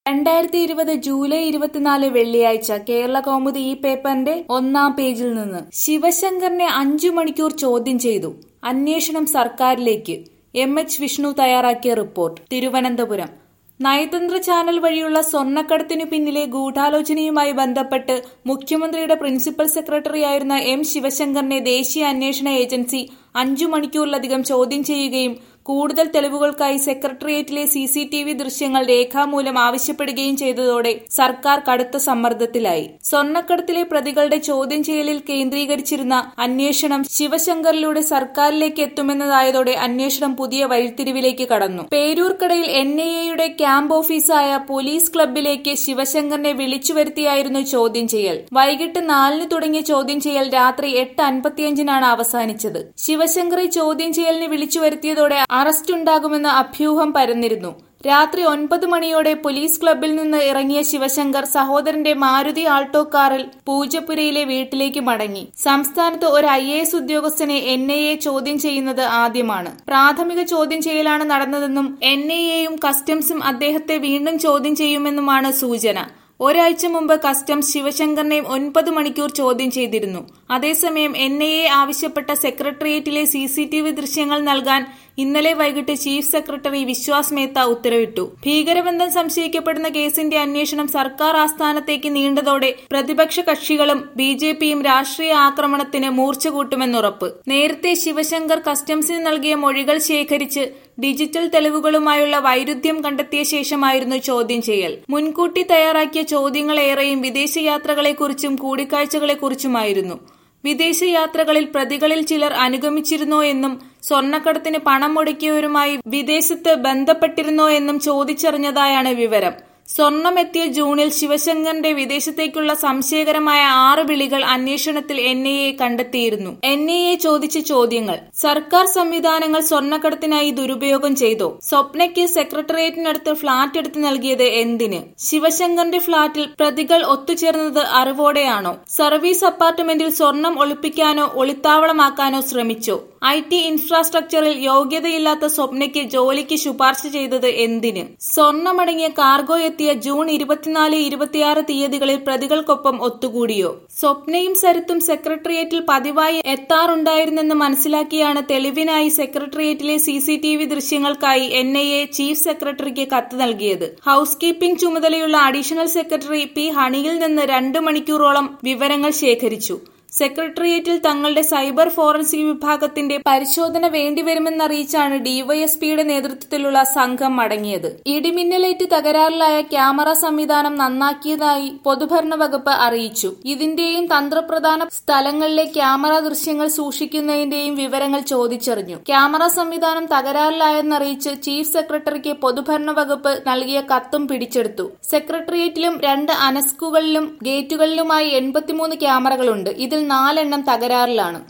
രണ്ടായിരത്തി ഇരുപത് ജൂലൈ ഇരുപത്തിനാല് വെള്ളിയാഴ്ച കേരള കൗമുദി ഈ പേപ്പറിന്റെ ഒന്നാം പേജിൽ നിന്ന് ശിവശങ്കറിനെ അഞ്ചു മണിക്കൂർ ചോദ്യം ചെയ്തു അന്വേഷണം സർക്കാരിലേക്ക് എം എച്ച് വിഷ്ണു തയ്യാറാക്കിയ റിപ്പോർട്ട് തിരുവനന്തപുരം നയതന്ത്ര ചാനൽ വഴിയുള്ള സ്വർണ്ണക്കടത്തിനു പിന്നിലെ ഗൂഢാലോചനയുമായി ബന്ധപ്പെട്ട് മുഖ്യമന്ത്രിയുടെ പ്രിൻസിപ്പൽ സെക്രട്ടറിയായിരുന്ന എം ശിവശങ്കറിനെ ദേശീയ അന്വേഷണ ഏജൻസി അഞ്ചു മണിക്കൂറിലധികം ചോദ്യം ചെയ്യുകയും കൂടുതൽ തെളിവുകൾക്കായി സെക്രട്ടേറിയറ്റിലെ സി സി ടി വി ദൃശ്യങ്ങൾ രേഖാമൂലം ആവശ്യപ്പെടുകയും ചെയ്തതോടെ സർക്കാർ കടുത്ത സമ്മർദ്ദത്തിലായി സ്വർണ്ണക്കടത്തിലെ പ്രതികളുടെ ചോദ്യം ചെയ്യലിൽ കേന്ദ്രീകരിച്ചിരുന്ന അന്വേഷണം ശിവശങ്കറിലൂടെ സർക്കാരിലേക്ക് എത്തുമെന്നതായതോടെ അന്വേഷണം പുതിയ വഴിത്തിരിവിലേക്ക് കടന്നു പേരൂർക്കടയിൽ എൻ ഐ എയുടെ ക്യാമ്പ് ഓഫീസായ പോലീസ് ക്ലബിലേക്ക് ശിവശങ്കറിനെ വിളിച്ചു വരുത്തിയായിരുന്നു ചോദ്യം ചെയ്യൽ വൈകിട്ട് നാലിന് തുടങ്ങിയ ചോദ്യം ചെയ്യൽ രാത്രി എട്ട് അൻപത്തിയഞ്ചിനാണ് അവസാനിച്ചത് ശിവശങ്കറെ ചോദ്യം ചെയ്യലിന് വിളിച്ചു വരുത്തിയതോടെ അറസ്റ്റ് ഉണ്ടാകുമെന്ന അഭ്യൂഹം പരന്നിരുന്നു രാത്രി ഒൻപത് മണിയോടെ പോലീസ് ക്ലബിൽ നിന്ന് ഇറങ്ങിയ ശിവശങ്കർ സഹോദരന്റെ മാരുതി ആൾട്ടോ കാറിൽ പൂജപ്പുരയിലെ വീട്ടിലേക്ക് മടങ്ങി സംസ്ഥാനത്ത് ഒരു ഐ എ എസ് ഉദ്യോഗസ്ഥനെ എൻ ഐ എ ചോദ്യം ചെയ്യുന്നത് ആദ്യമാണ് പ്രാഥമിക ചോദ്യം ചെയ്യലാണ് നടന്നതെന്നും എൻ ഐ എയും കസ്റ്റംസും അദ്ദേഹത്തെ വീണ്ടും ചോദ്യം ചെയ്യുമെന്നുമാണ് സൂചന ഒരാഴ്ച മുമ്പ് കസ്റ്റംസ് ശിവശങ്കറിനെ ഒൻപത് മണിക്കൂർ ചോദ്യം ചെയ്തിരുന്നു അതേസമയം എൻ ഐ എ ആവശ്യപ്പെട്ട സെക്രട്ടേറിയറ്റിലെ സി സി ടി വി ദൃശ്യങ്ങൾ നൽകാൻ ഇന്നലെ വൈകിട്ട് ചീഫ് സെക്രട്ടറി വിശ്വാസ് മേത്ത ഉത്തരവിട്ടു ഭീകരബന്ധം സംശയിക്കപ്പെടുന്ന കേസിന്റെ അന്വേഷണം സർക്കാർ ആസ്ഥാനത്തേക്ക് നീണ്ടതോടെ പ്രതിപക്ഷ കക്ഷികളും ബി ജെ പിയും രാഷ്ട്രീയ ആക്രമണത്തിന് മൂർച്ച കൂട്ടുമെന്നുറപ്പ് നേരത്തെ ശിവശങ്കർ കസ്റ്റംസിന് നൽകിയ മൊഴികൾ ശേഖരിച്ച് ഡിജിറ്റൽ തെളിവുകളുമായുള്ള വൈരുദ്ധ്യം കണ്ടെത്തിയ ശേഷമായിരുന്നു ചോദ്യം ചെയ്യൽ മുൻകൂട്ടി തയ്യാറാക്കിയ ചോദ്യങ്ങളേറെയും വിദേശയാത്രകളെക്കുറിച്ചും കൂടിക്കാഴ്ചകളെക്കുറിച്ചുമായിരുന്നു വിദേശയാത്രകളിൽ പ്രതികളിൽ ചിലർ അനുഗമിച്ചിരുന്നോ എന്നും സ്വർണ്ണക്കടത്തിന് പണം മുടക്കിയവരുമായി വിദേശത്ത് ബന്ധപ്പെട്ടിരുന്നോ എന്നും ചോദിച്ചറിഞ്ഞതായാണ് വിവരം സ്വർണമെത്തിയ ജൂണിൽ ശിവശങ്കറിന്റെ വിദേശത്തേക്കുള്ള സംശയകരമായ ആറ് വിളികൾ അന്വേഷണത്തിൽ എൻ ഐ എ കണ്ടെത്തിയിരുന്നു എൻ ഐ എ ചോദിച്ച ചോദ്യങ്ങൾ സർക്കാർ സംവിധാനങ്ങൾ സ്വർണ്ണക്കടത്തിനായി ദുരുപയോഗം ചെയ്തോ സ്വപ്നയ്ക്ക് സെക്രട്ടേറിയറ്റിനടുത്ത് ഫ്ളാറ്റ് എടുത്ത് നൽകിയത് എന്തിന് ശിവശങ്കറിന്റെ ഫ്ളാറ്റിൽ പ്രതികൾ ഒത്തുചേർന്നത് അറിവോടെയാണോ സർവീസ് അപ്പാർട്ട്മെന്റിൽ സ്വർണം ഒളിപ്പിക്കാനോ ഒളിത്താവളമാക്കാനോ ശ്രമിച്ചോ ഐ ടി ഇൻഫ്രാസ്ട്രക്ചറിൽ യോഗ്യതയില്ലാത്ത സ്വപ്നയ്ക്ക് ജോലിക്ക് ശുപാർശ ചെയ്തത് എന്തിന് സ്വർണമടങ്ങിയ കാർഗോ എത്തിയ ജൂൺ ഇരുപത്തിനാല് ഇരുപത്തിയാറ് തീയതികളിൽ പ്രതികൾക്കൊപ്പം ഒത്തുകൂടിയോ സ്വപ്നയും സരിത്തും സെക്രട്ടേറിയറ്റിൽ പതിവായി എത്താറുണ്ടായിരുന്നെന്ന് മനസ്സിലാക്കിയാണ് തെളിവിനായി സെക്രട്ടേറിയറ്റിലെ സി സി ടി വി ദൃശ്യങ്ങൾക്കായി എൻ ഐ എ ചീഫ് സെക്രട്ടറിക്ക് കത്ത് നൽകിയത് ഹൌസ് കീപ്പിംഗ് ചുമതലയുള്ള അഡീഷണൽ സെക്രട്ടറി പി ഹണിയിൽ നിന്ന് രണ്ടു മണിക്കൂറോളം വിവരങ്ങൾ ശേഖരിച്ചു സെക്രട്ടേറിയറ്റിൽ തങ്ങളുടെ സൈബർ ഫോറൻസിക് വിഭാഗത്തിന്റെ പരിശോധന വേണ്ടിവരുമെന്നറിയിച്ചാണ് ഡിവൈഎസ്പിയുടെ നേതൃത്വത്തിലുള്ള സംഘം മടങ്ങിയത് ഇടിമിന്നലേറ്റ് തകരാറിലായ ക്യാമറ സംവിധാനം നന്നാക്കിയതായി പൊതുഭരണ വകുപ്പ് അറിയിച്ചു ഇതിന്റെയും തന്ത്രപ്രധാന സ്ഥലങ്ങളിലെ ക്യാമറ ദൃശ്യങ്ങൾ സൂക്ഷിക്കുന്നതിന്റെയും വിവരങ്ങൾ ചോദിച്ചറിഞ്ഞു ക്യാമറ സംവിധാനം തകരാറിലായെന്നറിയിച്ച് ചീഫ് സെക്രട്ടറിക്ക് പൊതുഭരണ വകുപ്പ് നൽകിയ കത്തും പിടിച്ചെടുത്തു സെക്രട്ടേറിയറ്റിലും രണ്ട് അനസ്കുകളിലും ഗേറ്റുകളിലുമായി എൺപത്തിമൂന്ന് ക്യാമറകളുണ്ട് ഇതിൽ നാലെണ്ണം തകരാറിലാണ്